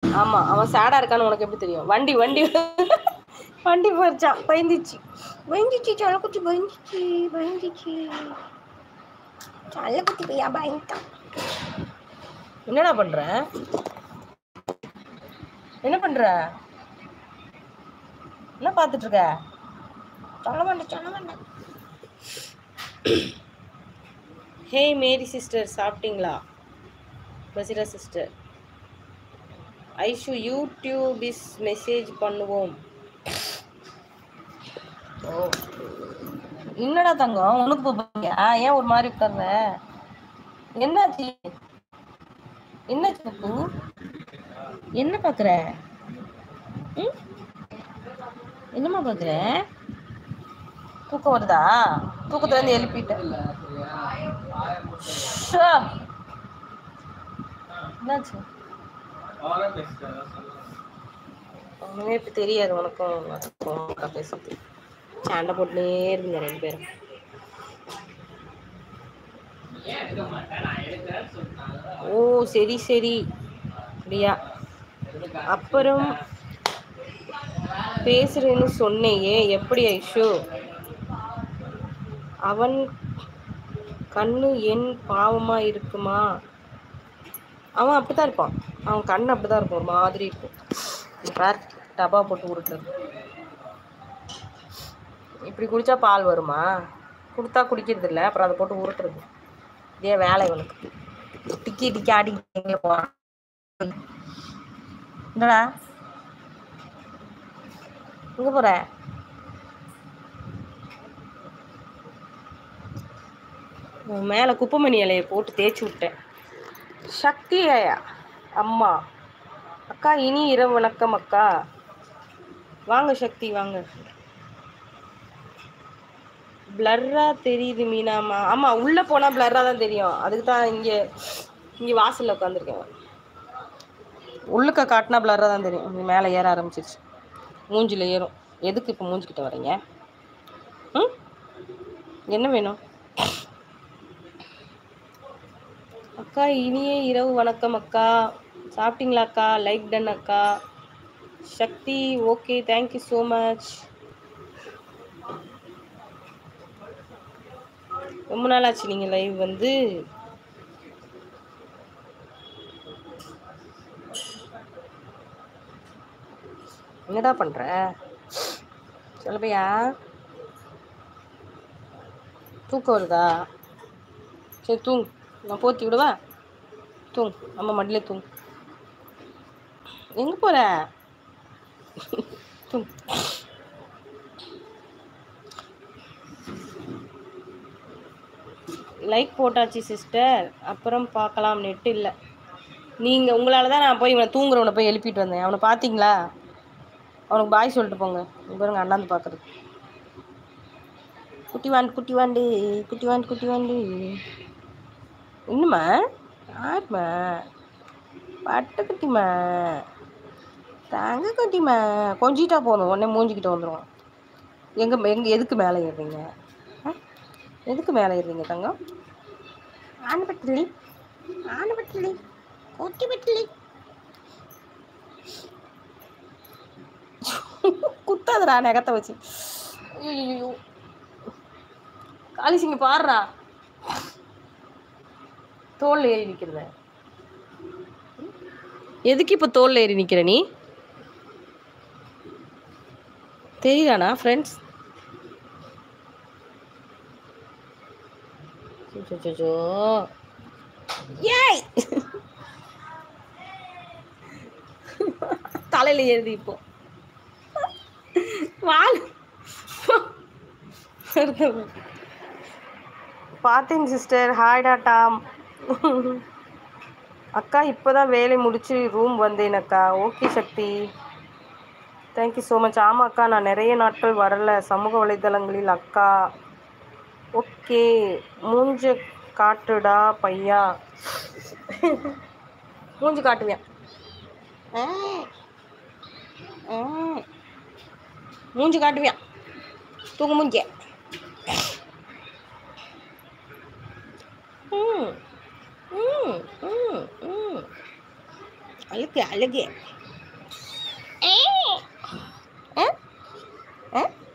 ஆமாம் அவன் சேடாக இருக்கான்னு உனக்கு எப்படி தெரியும் வண்டி வண்டி வண்டி போயிடுச்சான் பயந்துச்சு பயந்துச்சு சலக்குச்சி பயந்துச்சு பயந்துச்சு சலக்குச்சி பையா பயந்துட்டான் என்னடா பண்ற என்ன பண்ற என்ன பார்த்துட்டு இருக்க சொல்ல வேண்டாம் சொல்ல வேண்டாம் ஹே மேரி சிஸ்டர் சாப்பிட்டீங்களா பசிரா சிஸ்டர் ஐஷு யூடியூப் இஸ் மெசேஜ் பண்ணுவோம் ஓ என்னடா தங்கம் உனக்கு போறியா ஏன் ஒரு மாதிரி உட்கார்ற என்னாச்சு என்னாச்சு பப்பு என்ன பார்க்குற ம் என்னம்மா பார்க்குற தூக்கம் வருதா தூக்கத்துல இருந்து எழுப்பிட்டேன் ஷோ. என்னாச்சு ஒன்றுமே இப்போ தெரியாது உனக்கும் உனக்கும் அக்கா பேசுறது சண்டை போட்டுனே இருங்க ரெண்டு பேரும் ஓ சரி சரி அப்படியா அப்புறம் பேசுறேன்னு சொன்னேயே எப்படி ஐஷு அவன் கண்ணு என் பாவமா இருக்குமா அவன் அப்படித்தான் இருப்பான் அவன் கண்ணு அப்படிதான் இருக்கும் ஒரு மாதிரி இருக்கும் இங்க பார் டப்பா போட்டு உருட்டுறது இப்படி குடிச்சா பால் வருமா கொடுத்தா குடிக்கிறது இல்லை அப்புறம் அதை போட்டு உருட்டுறது இதே வேலை இவனுக்கு டிக்கி டிக்கி ஆடி எங்கே போவான் என்னடா எங்க போற உன் மேலே குப்பைமணி இலையை போட்டு தேய்ச்சி விட்டேன் சக்தி ஐயா அம்மா அக்கா இனி இரவு வணக்கம் அக்கா வாங்க சக்தி வாங்க பிளர்ரா தெரியுது மீனாமா ஆமாம் உள்ளே போனால் பிளர்ரா தான் தெரியும் அதுக்கு தான் இங்கே இங்கே வாசலில் உட்காந்துருக்கேன் உள்ளுக்க காட்டினா பிளர்ரா தான் தெரியும் இங்க மேலே ஏற ஆரம்பிச்சிருச்சு மூஞ்சில ஏறும் எதுக்கு இப்போ மூஞ்சிக்கிட்ட வரீங்க ம் என்ன வேணும் அக்கா இனிய இரவு வணக்கம் அக்கா சாப்பிட்டீங்களா அக்கா லைக் டன் அக்கா Sakthi okay thank you so much ரொம்ப நாள் ஆச்சு நீங்கள் லைவ் வந்து என்னடா பண்ணுற சொல்லப்பையா தூக்கம் வருதா சரி தூங்கு நான் போத்தி விடுவா தூங்கு அம்மா மடியில தூங்கு எங்கே போகிற தூங்கு லைக் போட்டாச்சு சிஸ்டர் அப்புறம் பார்க்கலாம் நெட் இல்லை நீங்கள் உங்களால் தான் நான் போய் இவனை தூங்குறவனை போய் எழுப்பிட்டு வந்தேன் அவனை பார்த்தீங்களா அவனுக்கு பாய் சொல்லிட்டு போங்க இங்க பாருங்க அண்ணாந்து பார்க்குறது குட்டி வாண்டு குட்டி வாண்டு குட்டி வாண்டு குட்டி வாண்டு இன்னுமா ஆறுமா பட்டு குட்டிமா தங்க குட்டிமா கொஞ்சிட்டா போதும் உடனே மூஞ்சிக்கிட்ட வந்துடும் எங்கே எங்கே எதுக்கு மேலே ஏறுறீங்க ஆ? எதுக்கு மேலே ஏறுறீங்க தங்கம் ஆனப்பட்டிலி ஆனப்பட்டிலி குட்டி பட்டிலி குத்தாதுடா நகத்தை வச்சு ஐயோ காலிசிங்க பாடுறா தோல்ல ஏறி நிற்கிறத எதுக்கு இப்போ தோல்ல ஏறி நிற்கிற நீ தெரியுதாண்ணா ஃப்ரெண்ட்ஸ் அச்சச்சோ. ஏய் தலையில ஏறுது இப்போ வால் பார்த்தேன் சிஸ்டர் ஹாய்டா டாம் அக்கா இப்போதான் வேலை முடிச்சு ரூம் வந்தேன் அக்கா okay Sakthi thank you so much ஆமாம் அக்கா நான் நிறைய நாட்கள் வரல சமூக வலைதளங்களில் அக்கா ஓகே மூஞ்ச காட்டுடா பையா மூஞ்சி காட்டுவேன் ஆ. ஆ. மூஞ்சி காட்டுவேன் தூங்க மூஞ்சிய ம் ம் ம் ம் அழகு அழகு ஆ